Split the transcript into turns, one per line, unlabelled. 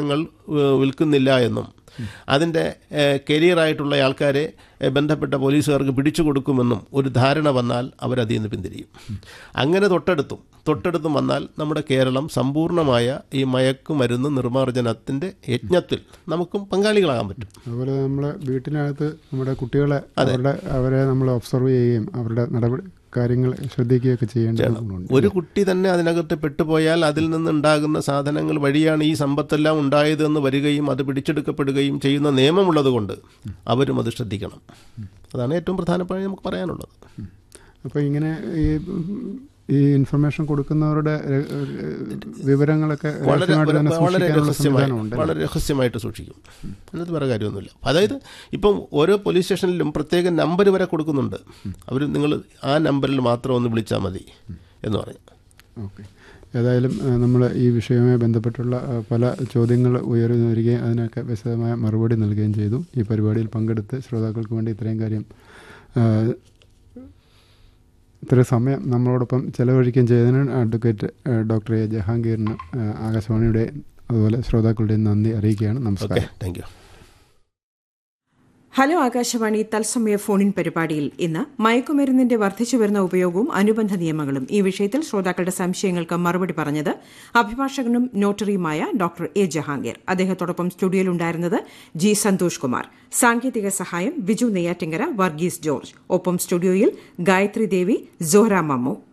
സാധനങ്ങൾ ഏഹ്, വിൽക്കുന്നില്ല എന്നും അതിൻ്റെ കരിയറായിട്ടുള്ള ആൾക്കാരെ ഏഹ്, ബന്ധപ്പെട്ട പോലീസുകാർക്ക് പിടിച്ചു കൊടുക്കുമെന്നും ഒരു ധാരണ വന്നാൽ അവരതിൽ നിന്ന് പിന്തിരിയും അങ്ങനെ തൊട്ടടുത്തും തൊട്ടടുത്തും വന്നാൽ നമ്മുടെ കേരളം സമ്പൂർണ്ണമായ ഈ മയക്കുമരുന്ന് നിർമ്മാർജ്ജനത്തിൻ്റെ യജ്ഞത്തിൽ നമുക്കും പങ്കാളികളാകാൻ പറ്റും
അതുപോലെ നമ്മൾ വീട്ടിനകത്ത് നമ്മുടെ കുട്ടികളെ അവരുടെ അവരെ നമ്മൾ ഒബ്സർവ് ചെയ്യുകയും അവരുടെ നടപടി കാര്യങ്ങൾ ശ്രദ്ധിക്കുകയൊക്കെ ചെയ്യേണ്ടതുണ്ട്
ഒരു കുട്ടി തന്നെ അതിനകത്ത് പെട്ടുപോയാൽ അതിൽ നിന്നുണ്ടാകുന്ന സാധനങ്ങൾ വഴിയാണ് ഈ സമ്പത്തെല്ലാം ഉണ്ടായതെന്ന് വരികയും അത് പിടിച്ചെടുക്കപ്പെടുകയും ചെയ്യുന്ന നിയമമുള്ളത് കൊണ്ട് അവരും അത് ശ്രദ്ധിക്കണം അതാണ് ഏറ്റവും പ്രധാനപ്പെട്ട നമുക്ക് പറയാനുള്ളത്
അപ്പോൾ ഇങ്ങനെ ഈ ഈ ഇൻഫർമേഷൻ കൊടുക്കുന്നവരുടെ ര- വിവരങ്ങളൊക്കെ
വളരെ
രഹസ്യമായിട്ട് തന്നെ
വളരെ
സൂക്ഷിക്കാനുള്ള
രഹസ്യമായി
സംവിധാനമുണ്ട്
വളരെ രഹസ്യമായിട്ട് സൂക്ഷിക്കും അതിനകത്ത് വേറെ കാര്യമൊന്നുമില്ല അതായത് ഇപ്പം ഓരോ പോലീസ് സ്റ്റേഷനിലും പ്രത്യേക നമ്പർ വരെ കൊടുക്കുന്നുണ്ട് അവർ നിങ്ങൾ ആ നമ്പറിൽ മാത്രം ഒന്ന് വിളിച്ചാൽ മതി എന്ന് പറയും
ഓക്കെ ഏതായാലും നമ്മൾ ഈ വിഷയവുമായി ബന്ധപ്പെട്ടുള്ള ആ, പല ചോദ്യങ്ങൾ ഉയർന്നു വരികയും അതിനൊക്കെ വിശദമായ മറുപടി നൽകുകയും ചെയ്തു ഈ പരിപാടിയിൽ പങ്കെടുത്ത് ശ്രോതാക്കൾക്ക് വേണ്ടി ഇത്രയും കാര്യം ആ, ഇത്രയും സമയം നമ്മളോടൊപ്പം ചെലവഴിക്കുകയും ചെയ്തതിന് അഡ്വക്കേറ്റ് ആ, ഡോക്ടർ എ ജഹാംഗീറിന് ആ, ആകാശവാണിയുടെ അതുപോലെ ശ്രോതാക്കളുടെയും നന്ദി അറിയിക്കുകയാണ്
ഓക്കെ
നമസ്കാരം
താങ്ക് യു
ഹലോ ആകാശവാണി തത്സമയ ഫോണിൻ പരിപാടിയിൽ ഇന്ന് മയക്കുമരുന്നിന്റെ വർദ്ധിച്ചുവരുന്ന ഉപയോഗവും അനുബന്ധ നിയമങ്ങളും ഈ വിഷയത്തിൽ ശ്രോതാക്കളുടെ സംശയങ്ങൾക്ക് മറുപടി പറഞ്ഞത് അഭിഭാഷകനും നോട്ടറിയുമായ ഡോക്ടർ എ ജഹാംഗീർ അദ്ദേഹത്തോടൊപ്പം സ്റ്റുഡിയോയിലുണ്ടായിരുന്നത് ജി സന്തോഷ് കുമാർ സാങ്കേതിക സഹായം വിജു നെയ്യാറ്റിങ്കര വർഗീസ് ജോർജ് ഒപ്പം സ്റ്റുഡിയോയിൽ ഗായത്രി ദേവി സോഹ്റ മമ്മു